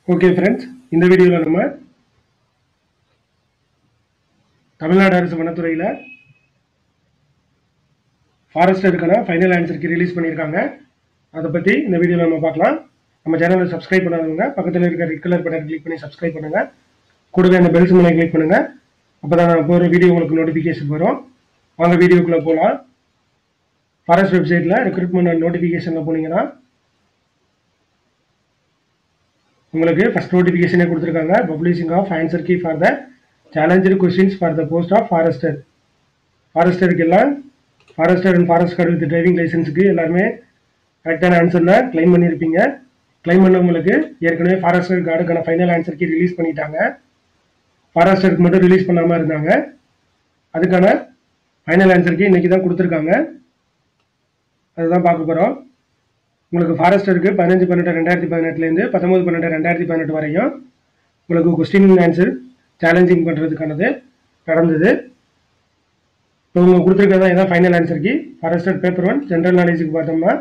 okay friends இந்த வீடியோவில் நம்ம தமிழ்நாடு அரசு வனத்துறையில் ஃபாரஸ்டருக்கான ஃபைனல் ஆன்சருக்கு ரிலீஸ் பண்ணியிருக்காங்க அதை பற்றி இந்த வீடியோவில் நம்ம பார்க்கலாம் நம்ம சேனலை சப்ஸ்கிரைப் பண்ணாதவங்க பக்கத்தில் இருக்க ரெட் கலர் பட்டன் கிளிக் பண்ணி சப்ஸ்கிரைப் பண்ணுங்கள் கூடவே அந்த பெல் சிம்மனை கிளிக் பண்ணுங்கள் அப்போ தான் நான் போகிற வீடியோ உங்களுக்கு நோட்டிஃபிகேஷன் வரும் வாங்க வீடியோக்குள்ளே போகலாம் ஃபாரஸ்ட் வெப்சைட்டில் ரெக்ரூட்மெண்ட் அண்ட் நோட்டிஃபிகேஷனில் போனீங்கன்னா உங்களுக்கு ஃபர்ஸ்ட் நோட்டிஃபிகேஷனே கொடுத்துருக்காங்க publishing of answer key for the challenge questions for the post of forester ஃபாரஸ்டருக்கு எல்லாம் forester and forest guard with driving லைசன்ஸுக்கு எல்லாருமே கரெக்டான ஆன்சரில் கிளைம் பண்ணியிருப்பீங்க கிளைம் பண்ணவங்களுக்கு ஏற்கனவே ஃபாரஸ்டர் கார்டுக்கான ஃபைனல் ஆன்சர் கீ ரிலீஸ் பண்ணிட்டாங்க ஃபாரஸ்டருக்கு மட்டும் ரிலீஸ் பண்ணாமல் இருந்தாங்க அதுக்கான ஃபைனல் ஆன்சர் கீ இன்னைக்கு தான் கொடுத்துருக்காங்க அதுதான் பார்க்க போகிறோம் உங்களுக்கு ஃபாரஸ்டருக்கு பதினஞ்சு பன்னெண்டு ரெண்டாயிரத்தி பதினெட்டுலேருந்து பத்தொம்பது பன்னெண்டு ரெண்டாயிரத்தி பதினெட்டு வரையும் உங்களுக்கு கொஸ்டின் ஆன்சர் சேலஞ்சிங் பண்ணுறதுக்கானது நடந்தது இப்போ உங்களுக்கு கொடுத்துருக்கதா இதான் ஃபைனல் ஆன்சருக்கு ஃபாரஸ்டர் பேப்பர் ஒன் ஜென்ரல் நாலேஜுக்கு பார்த்தோம்னா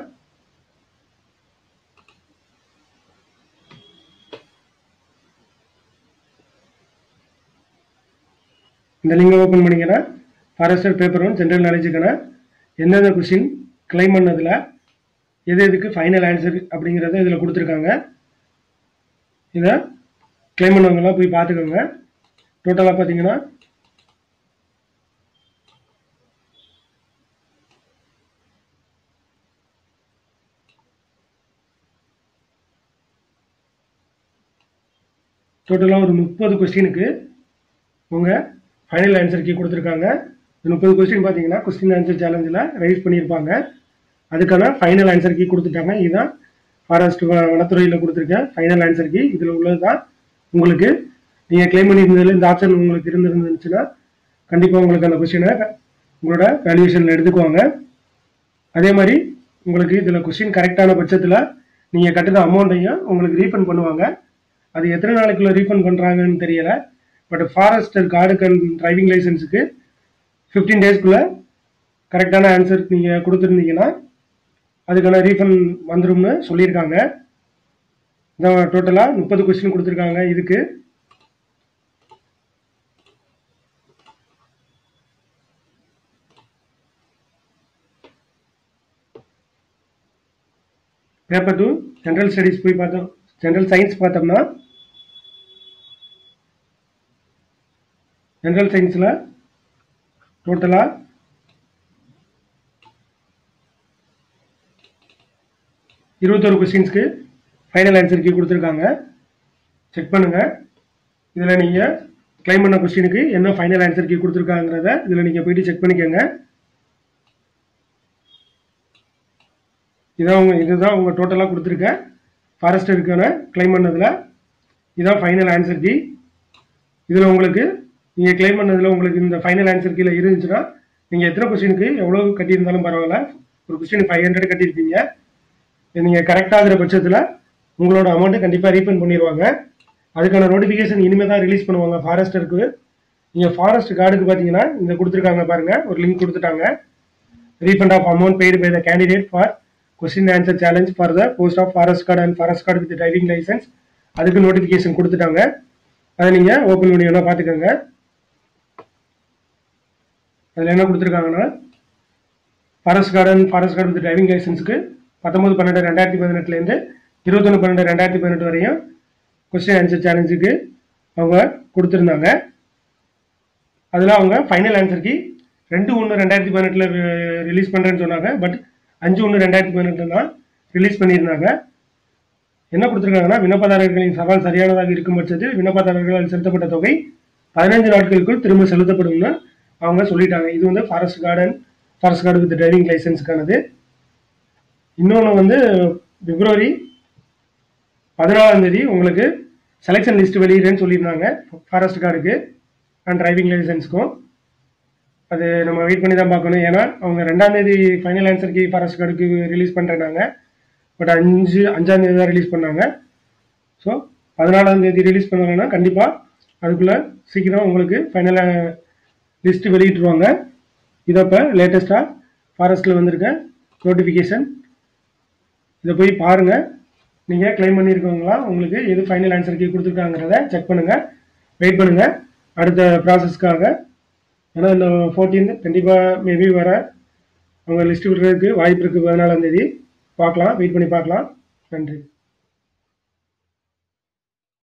இந்த லிங்கை ஓப்பன் பண்ணிங்கன்னா ஃபாரஸ்டர் பேப்பர் ஒன் ஜென்ரல் நாலேஜுக்கான எந்தெந்த கொஸ்டின் கிளைம் பண்ணதில் எது எதுக்கு ஃபைனல் ஆன்சர் அப்படிங்கிறத இதில் கொடுத்துருக்காங்க இதை கிளைம் பண்ணவங்கலாம் போய் பார்த்துக்கோங்க டோட்டலாக பார்த்தீங்கன்னா டோட்டலாக ஒரு முப்பது கொஸ்டினுக்கு உங்கள் ஃபைனல் ஆன்சர் கீ கொடுத்துருக்காங்க இந்த முப்பது கொஸ்டின் பார்த்தீங்கன்னா கொஸ்டின் ஆன்சர் சேலஞ்சில் ரைஸ் பண்ணியிருப்பாங்க அதுக்கான ஃபைனல் ஆன்சர் கீ கொடுத்துட்டாங்க இதுதான் ஃபாரஸ்ட் வனத்துறையில் கொடுத்துருக்க ஃபைனல் ஆன்சர் கீ இதில் உள்ளது தான் உங்களுக்கு நீங்கள் கிளைம் பண்ணியிருந்ததில் இந்த ஆப்ஷன் உங்களுக்கு இருந்திருந்துச்சுன்னா கண்டிப்பாக உங்களுக்கு அந்த கொஸ்டினை உங்களோட வேல்யூஷனில் எடுத்துக்குவாங்க அதே மாதிரி உங்களுக்கு இதில் கொஸ்டின் கரெக்டான பட்சத்தில் நீங்கள் கட்டுற அமௌண்ட்டையும் உங்களுக்கு ரீஃபண்ட் பண்ணுவாங்க அது எத்தனை நாளைக்குள்ள ரீஃபண்ட் பண்ணுறாங்கன்னு தெரியல பட் ஃபாரஸ்டர் கார்டுக்கு அண்ட் டிரைவிங் லைசன்ஸுக்கு ஃபிஃப்டீன் டேஸ்க்குள்ளே கரெக்டான ஆன்சர் நீங்கள் கொடுத்துருந்தீங்கன்னா அதுக்கான ரீஃபண்ட் வந்துரும்னு சொல்லியிருக்காங்க இதான் டோட்டலாக முப்பது கொஸ்டின் கொடுத்துருக்காங்க இதுக்கு பேப்பர் டூ ஜென்ரல் ஸ்டடீஸ் போய் பார்த்தோம் ஜென்ரல் சயின்ஸ் பார்த்தோம்னா ஜென்ரல் சயின்ஸில் டோட்டலாக இருபத்தொரு கொஸ்டின்ஸ்க்கு ஃபைனல் ஆன்சர் கீ கொடுத்துருக்காங்க செக் பண்ணுங்கள் இதில் நீங்கள் கிளைம் பண்ண கொஸ்டினுக்கு என்ன ஃபைனல் ஆன்சர் கீ கொடுத்துருக்காங்கிறத இதில் நீங்கள் போயிட்டு செக் பண்ணிக்கோங்க இதான் உங்க இதுதான் உங்கள் டோட்டலாக கொடுத்துருக்க ஃபாரஸ்டருக்கான கிளைம் பண்ணதில் இதான் ஃபைனல் ஆன்சர் கீ இதில் உங்களுக்கு நீங்கள் கிளைம் பண்ணதில் உங்களுக்கு இந்த ஃபைனல் ஆன்சர் கீழே இருந்துச்சுன்னா நீங்கள் எத்தனை கொஸ்டினுக்கு எவ்வளோ கட்டியிருந்தாலும் பரவாயில்ல ஒரு கொஸ்டின் ஃபைவ் ஹண்ட்ரட் கட்டியிருப்பீங்க நீங்கள் கரெக்டாகிற பட்சத்தில் உங்களோட அமௌண்ட்டை கண்டிப்பாக ரீஃபண்ட் பண்ணிடுவாங்க அதுக்கான நோட்டிஃபிகேஷன் இனிமேல் தான் ரிலீஸ் பண்ணுவாங்க ஃபாரஸ்டருக்கு நீங்கள் ஃபாரஸ்ட் கார்டுக்கு பார்த்தீங்கன்னா இந்த கொடுத்துருக்காங்க பாருங்கள் ஒரு லிங்க் கொடுத்துட்டாங்க refund of amount paid by the candidate for question answer challenge for the post of forest guard and forest guard with driving license அதுக்கு நோட்டிஃபிகேஷன் கொடுத்துட்டாங்க அதை நீங்கள் ஓப்பன் பண்ணி வேணால் பார்த்துக்கோங்க அதில் என்ன கொடுத்துருக்காங்கன்னா forest guard and forest guard with driving லைசன்ஸுக்கு பத்தொம்பது பன்னெண்டு ரெண்டாயிரத்தி பதினெட்டுலேருந்து இருபத்தொன்று பன்னெண்டு ரெண்டாயிரத்தி பதினெட்டு வரையும் கொஸ்டின் ஆன்சர் சேலஞ்சுக்கு அவங்க கொடுத்துருந்தாங்க அதில் அவங்க ஃபைனல் ஆன்சருக்கு ரெண்டு ஒன்று ரெண்டாயிரத்தி பதினெட்டில் ரிலீஸ் பண்ணுறேன்னு சொன்னாங்க பட் அஞ்சு ஒன்று ரெண்டாயிரத்தி பதினெட்டில் தான் ரிலீஸ் பண்ணியிருந்தாங்க என்ன கொடுத்துருக்காங்கன்னா விண்ணப்பதாரர்களின் சவால் சரியானதாக இருக்கும் பட்சத்தில் விண்ணப்பதாரர்களால் செலுத்தப்பட்ட தொகை பதினஞ்சு நாட்களுக்குள் திரும்ப செலுத்தப்படும்னு அவங்க சொல்லிட்டாங்க இது வந்து forest guard and forest guard with driving லைசன்ஸுக்கானது இன்னொன்று வந்து பிப்ரவரி பதினாலாம் தேதி உங்களுக்கு செலெக்ஷன் லிஸ்ட் வெளியிடுறேன்னு சொல்லியிருந்தாங்க ஃபாரஸ்ட் கார்டுக்கு அண்ட் டிரைவிங் லைசன்ஸுக்கும் அது நம்ம வெயிட் பண்ணி தான் பார்க்கணும் ஏன்னா அவங்க ரெண்டாம் தேதி ஃபைனல் ஆன்சருக்கு ஃபாரஸ்ட் கார்டுக்கு ரிலீஸ் பண்ணுறேன்னாங்க பட் அஞ்சு அஞ்சாம் தேதி தான் ரிலீஸ் பண்ணாங்க ஸோ பதினாலாம் தேதி ரிலீஸ் பண்ணலைன்னா கண்டிப்பாக அதுக்குள்ளே சீக்கிரம் உங்களுக்கு ஃபைனலாக லிஸ்ட்டு வெளியிட்டுருவாங்க இதப்போ லேட்டஸ்ட்டாக ஃபாரஸ்ட்டில் வந்திருக்க நோட்டிஃபிகேஷன் இதை போய் பாருங்கள் நீங்கள் க்ளைம் பண்ணியிருக்கவங்களா உங்களுக்கு எது ஃபைனல் ஆன்சர் கீ கொடுத்துருக்காங்கிறத செக் பண்ணுங்கள் வெயிட் பண்ணுங்கள் அடுத்த ப்ராசஸ்க்காக ஏன்னா இந்த ஃபோர்டீன் கண்டிப்பாக மேபி வர அவங்க லிஸ்ட் விடுறதுக்கு வாய்ப்பு இருக்குது பதினாலாம் தேதி பார்க்கலாம் வெயிட் பண்ணி பார்க்கலாம் நன்றி